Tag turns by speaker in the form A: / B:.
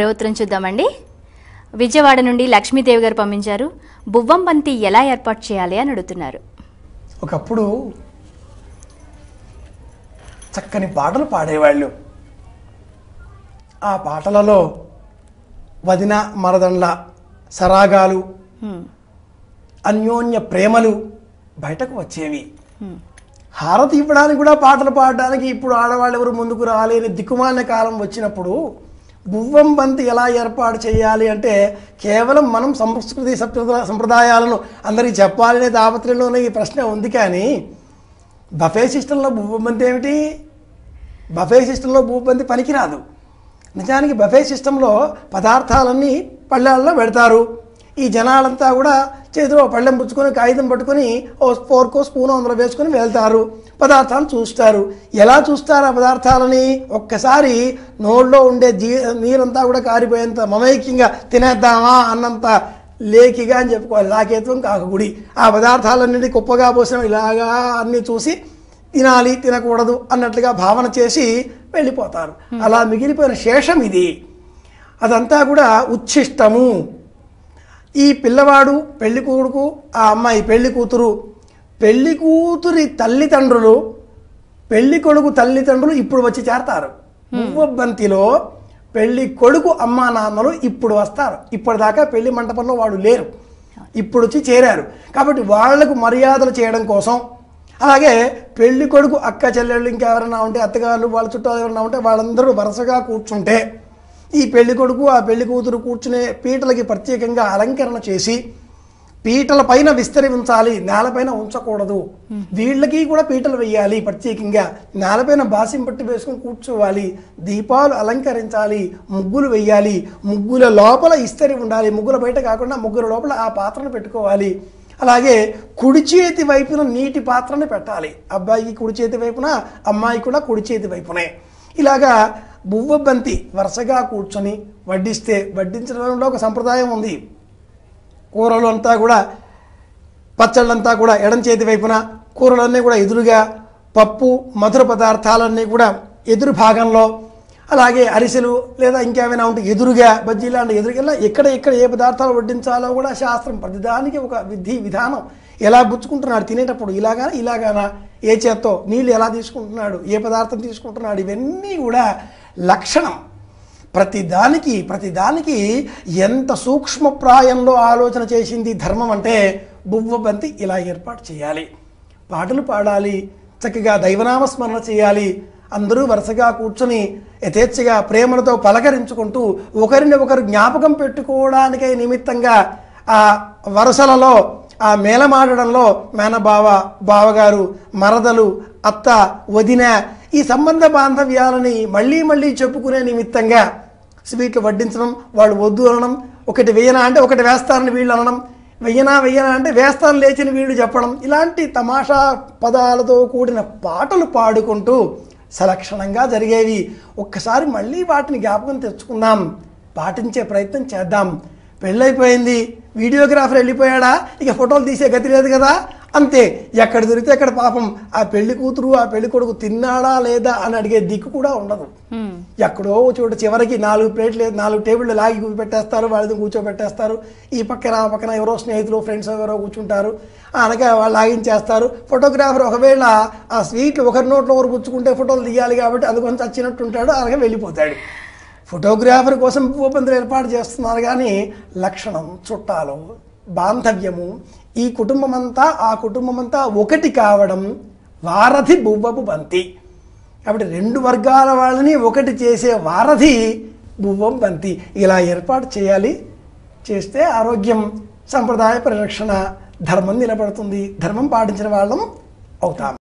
A: ఉత్తరం చూద్దామండి విజయవాడ నుండి లక్ష్మీదేవి గారు పంపించారు బువ్వం బంతి ఎలా ఏర్పాటు చేయాలి అని అడుగుతున్నారు
B: ఒకప్పుడు చక్కని పాటలు పాడేవాళ్ళు ఆ పాటలలో వదిన మరదండ్ల సరాగాలు
A: హ్మ్,
B: అన్యోన్య ప్రేమలు బయటకు వచ్చేవి
A: హ్మ్,
B: హారతి ఇవ్వడానికి కూడా పాటలు పాడడానికి ఇప్పుడు ఆడవాళ్ళు ఎవరు ముందుకు రాలేని దిక్కుమాలిన కాలం వచ్చినప్పుడు బువ్వం బంతి ఎలా ఏర్పాటు చేయాలి అంటే కేవలం మనం సంస్కృతి సంప్రదా- సంప్రదాయాలను అందరికీ చెప్పాలనే తాపత్రయంలోనే ఈ ప్రశ్న ఉంది కానీ బఫే సిస్టంలో బువ్వం బంతి ఏమిటి బఫే సిస్టంలో బువ్వం బంతి పనికిరాదు నిజానికి బఫే సిస్టంలో పదార్థాలన్నీ పళ్ళాల్లో పెడతారు ఈ జనాలంతా కూడా చేతిలో పళ్ళెం పుచ్చుకొని కాగితం పట్టుకొని ఓ ఫోర్కో స్పూన్ అందులో వేసుకొని వెళ్తారు పదార్థాలు చూస్తారు ఎలా చూస్తారు ఆ పదార్థాలని ఒక్కసారి నోళ్ళలో ఉండే జీ నీరంతా కూడా కారిపోయేంత మమైక్యంగా తినేద్దామా అన్నంత లేకిగా అని చెప్పుకోవాలి లాకేత్వం కాకగుడి ఆ పదార్థాలన్నిటి కుప్పగా పోసిన ఇలాగా అన్నీ చూసి తినాలి తినకూడదు అన్నట్లుగా భావన చేసి వెళ్ళిపోతారు అలా మిగిలిపోయిన శేషం ఇది అదంతా కూడా ఉచ్ఛిష్టము ఈ పిల్లవాడు పెళ్లి కొడుకు ఆ అమ్మాయి పెళ్లి కూతురు పెళ్లి కూతురి తల్లిదండ్రులు పెళ్లి కొడుకు తల్లిదండ్రులు ఇప్పుడు వచ్చి చేరతారు మువ్వబంతిలో పెళ్లి కొడుకు అమ్మా నాన్నలు ఇప్పుడు వస్తారు ఇప్పటిదాకా పెళ్లి మంటపంలో వాడు లేరు ఇప్పుడు వచ్చి చేరారు కాబట్టి వాళ్లకు మర్యాదలు చేయడం కోసం అలాగే పెళ్లి కొడుకు అక్క చెల్లెళ్ళు ఇంకెవరైనా ఉంటే అత్తగారు వాళ్ళ చుట్టాలు ఎవరైనా ఉంటే వాళ్ళందరూ వరుసగా కూర్చుంటే ఈ పెళ్లి కొడుకు ఆ పెళ్లి కూతురు కూర్చునే పీటలకి ప్రత్యేకంగా అలంకరణ చేసి పీటల పైన విస్తరించాలి నేలపైన ఉంచకూడదు వీళ్ళకి కూడా పీటలు వేయాలి ప్రత్యేకంగా నేలపైన బాసిం పట్టి వేసుకుని కూర్చోవాలి దీపాలు అలంకరించాలి ముగ్గులు వేయాలి ముగ్గుల లోపల ఇస్తరి ఉండాలి ముగ్గుల బయట కాకుండా ముగ్గుల లోపల ఆ పాత్రను పెట్టుకోవాలి అలాగే కుడి చేతి వైపున నీటి పాత్రని పెట్టాలి అబ్బాయికి కుడి చేతి వైపున అమ్మాయి కూడా కుడి చేతి వైపునే ఇలాగా బువ్వబంతి వరుసగా కూర్చొని వడ్డిస్తే వడ్డించడంలో ఒక సంప్రదాయం ఉంది కూరలు అంతా కూడా పచ్చళ్ళంతా కూడా ఎడం చేతి వైపున కూరలన్నీ కూడా ఎదురుగా పప్పు మధుర పదార్థాలన్నీ కూడా ఎదురు భాగంలో అలాగే అరిసెలు లేదా ఇంకేమైనా ఉంటే ఎదురుగా బజ్జీ లాంటి ఎదురుగా ఎక్కడ ఎక్కడ ఏ పదార్థాలు వడ్డించాలో కూడా శాస్త్రం ప్రతిదానికి ఒక విధి విధానం ఎలా బుచ్చుకుంటున్నాడు తినేటప్పుడు ఇలాగానా ఇలాగానా ఏ చేత్తో నీళ్ళు ఎలా తీసుకుంటున్నాడు ఏ పదార్థం తీసుకుంటున్నాడు ఇవన్నీ కూడా లక్షణం ప్రతిదానికి ప్రతిదానికి ఎంత సూక్ష్మప్రాయంలో ఆలోచన చేసింది ధర్మం అంటే బువ్వబంతి ఇలా ఏర్పాటు చేయాలి పాటలు పాడాలి చక్కగా దైవనామస్మరణ చేయాలి అందరూ వరుసగా కూర్చొని యథేచ్ఛగా ప్రేమలతో పలకరించుకుంటూ ఒకరిని ఒకరు జ్ఞాపకం పెట్టుకోవడానికై నిమిత్తంగా ఆ వరుసలలో ఆ మేళమాడడంలో మేనబావ బావగారు మరదలు అత్త వదిన ఈ సంబంధ బాంధవ్యాలని మళ్ళీ మళ్ళీ చెప్పుకునే నిమిత్తంగా స్వీట్లు వడ్డించడం వాళ్ళు వద్దు అనడం ఒకటి వేయనా అంటే ఒకటి వేస్తారని వీళ్ళు అనడం వెయ్యనా వెయ్యనా అంటే వేస్తాను లేచిన వీళ్ళు చెప్పడం ఇలాంటి తమాషా పదాలతో కూడిన పాటలు పాడుకుంటూ సలక్షణంగా జరిగేవి ఒక్కసారి మళ్ళీ వాటిని జ్ఞాపకం తెచ్చుకుందాం పాటించే ప్రయత్నం చేద్దాం పెళ్ళైపోయింది వీడియోగ్రాఫర్ వెళ్ళిపోయాడా ఇక ఫోటోలు తీసే గతి లేదు కదా అంతే ఎక్కడ దొరికితే అక్కడ పాపం ఆ పెళ్లి కూతురు ఆ పెళ్లి కొడుకు తిన్నాడా లేదా అని అడిగే దిక్కు కూడా ఉండదు
A: హ్మ్,
B: ఎక్కడో చోట చివరికి నాలుగు ప్లేట్లు నాలుగు టేబుళ్ళు లాగి పెట్టేస్తారు వాళ్ళని కూర్చోబెట్టేస్తారు ఈ పక్కన ఆ పక్కన ఎవరో స్నేహితులు ఫ్రెండ్స్ ఎవరో కూర్చుంటారు అనగా వాళ్ళు లాగించేస్తారు ఫోటోగ్రాఫర్ ఒకవేళ ఆ స్వీట్లు ఒకరి నోట్లో ఒకరు పుచ్చుకుంటే ఫోటోలు తీయాలి కాబట్టి అందుకొని చచ్చినట్టు ఉంటాడు అలాగే వెళ్ళిపోతాడు ఫోటోగ్రాఫర్ కోసం భూపంతులు ఏర్పాటు చేస్తున్నారు కానీ లక్షణం చుట్టాలు బాంధవ్యము ఈ కుటుంబం అంతా ఆ కుటుంబం అంతా ఒకటి కావడం వారధి బువ్వపు బంతి కాబట్టి రెండు వర్గాల వాళ్ళని ఒకటి చేసే వారధి బువ్వం బంతి ఇలా ఏర్పాటు చేయాలి చేస్తే ఆరోగ్యం సంప్రదాయ పరిరక్షణ ధర్మం నిలబడుతుంది ధర్మం పాటించిన వాళ్ళం అవుతాం